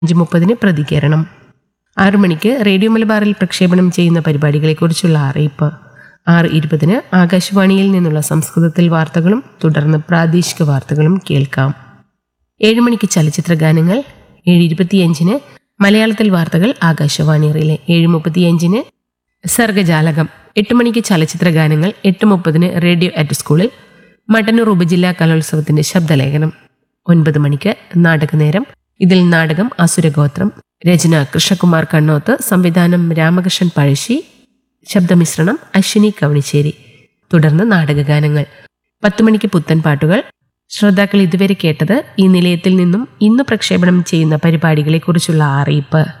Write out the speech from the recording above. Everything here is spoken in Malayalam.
അഞ്ച് മുപ്പതിന് പ്രതികരണം ആറു മണിക്ക് റേഡിയോ മലബാറിൽ പ്രക്ഷേപണം ചെയ്യുന്ന പരിപാടികളെക്കുറിച്ചുള്ള അറിയിപ്പ് ആറ് ഇരുപതിന് ആകാശവാണിയിൽ നിന്നുള്ള സംസ്കൃതത്തിൽ വാർത്തകളും തുടർന്ന് പ്രാദേശിക വാർത്തകളും കേൾക്കാം ഏഴ് മണിക്ക് ചലച്ചിത്ര ഗാനങ്ങൾ ഏഴ് ഇരുപത്തിയഞ്ചിന് മലയാളത്തിൽ വാർത്തകൾ ആകാശവാണി റിലേ ഏഴ് മുപ്പത്തിയഞ്ചിന് സർഗജാലകം എട്ട് മണിക്ക് ചലച്ചിത്ര ഗാനങ്ങൾ എട്ട് മുപ്പതിന് റേഡിയോ അറ്റ് സ്കൂളിൽ മട്ടന്നൂർ ഉപജില്ലാ കലോത്സവത്തിന്റെ ശബ്ദലേഖനം ഒൻപത് മണിക്ക് നാടകനേരം ഇതിൽ നാടകം അസുരഗോത്രം രചന കൃഷ്ണകുമാർ കണ്ണോത്ത് സംവിധാനം രാമകൃഷ്ണൻ പഴശ്ശി ശബ്ദമിശ്രണം അശ്വിനി കവണിശ്ശേരി തുടർന്ന് നാടകഗാനങ്ങൾ പത്ത് മണിക്ക് പുത്തൻ പാട്ടുകൾ ശ്രോതാക്കൾ ഇതുവരെ കേട്ടത് ഈ നിലയത്തിൽ നിന്നും ഇന്ന് പ്രക്ഷേപണം ചെയ്യുന്ന പരിപാടികളെക്കുറിച്ചുള്ള അറിയിപ്പ്